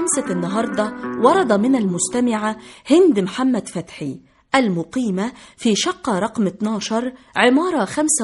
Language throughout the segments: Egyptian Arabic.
همسة النهاردة ورد من المستمعة هند محمد فتحي المقيمة في شقة رقم 12 عمارة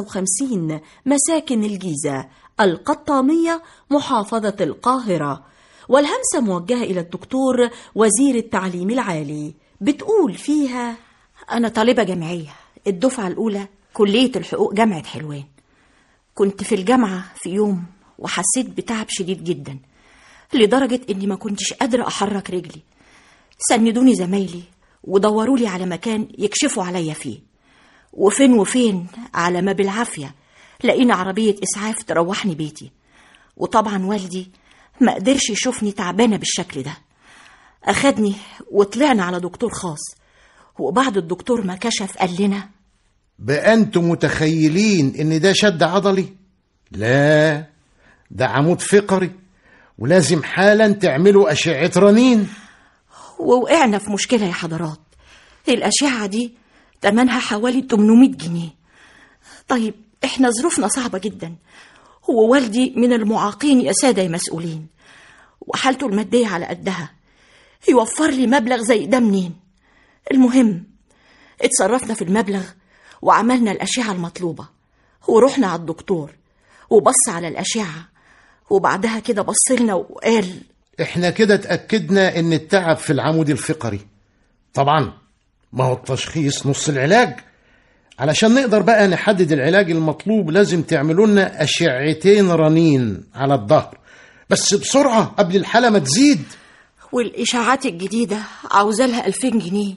55 مساكن الجيزة القطامية محافظة القاهرة والهمسة موجهة إلى الدكتور وزير التعليم العالي بتقول فيها أنا طالبة جامعية الدفعة الأولى كلية الحقوق جامعة حلوان كنت في الجامعة في يوم وحسيت بتعب شديد جدا لدرجة إني ما كنتش قادرة أحرك رجلي سندوني زمايلي ودوروا لي على مكان يكشفوا عليا فيه وفين وفين على ما بالعافية لقينا عربية إسعاف تروحني بيتي وطبعا والدي ما قدرش يشوفني تعبانة بالشكل ده أخدني وطلعنا على دكتور خاص وبعد الدكتور ما كشف قال لنا بقى انتم متخيلين ان ده شد عضلي لا ده عمود فقري ولازم حالا تعملوا أشعة رنين ووقعنا في مشكلة يا حضرات الأشعة دي تمنها حوالي 800 جنيه طيب احنا ظروفنا صعبة جدا هو والدي من المعاقين يا سادة يا مسؤولين وحالته المادية على قدها يوفر لي مبلغ زي ده منين المهم اتصرفنا في المبلغ وعملنا الأشعة المطلوبة ورحنا على الدكتور وبص على الأشعة وبعدها كده بصلنا وقال احنا كده اتأكدنا ان التعب في العمود الفقري طبعا ما هو التشخيص نص العلاج علشان نقدر بقى نحدد العلاج المطلوب لازم تعملوا لنا أشعتين رنين على الظهر بس بسرعة قبل الحالة ما تزيد والإشاعات الجديدة عاوزة لها 2000 جنيه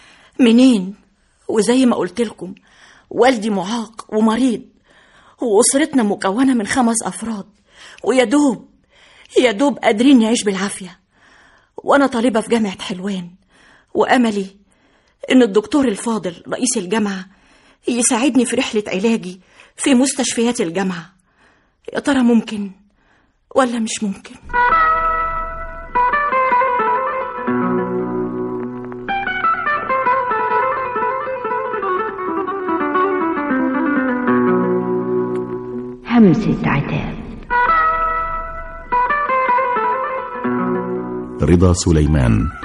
منين وزي ما قلت لكم والدي معاق ومريض وأسرتنا مكونة من خمس أفراد ويا دوب يا دوب قادرين نعيش بالعافية وأنا طالبة في جامعة حلوان وأملي إن الدكتور الفاضل رئيس الجامعة يساعدني في رحلة علاجي في مستشفيات الجامعة يا ترى ممكن ولا مش ممكن همسة عتاب رضا سليمان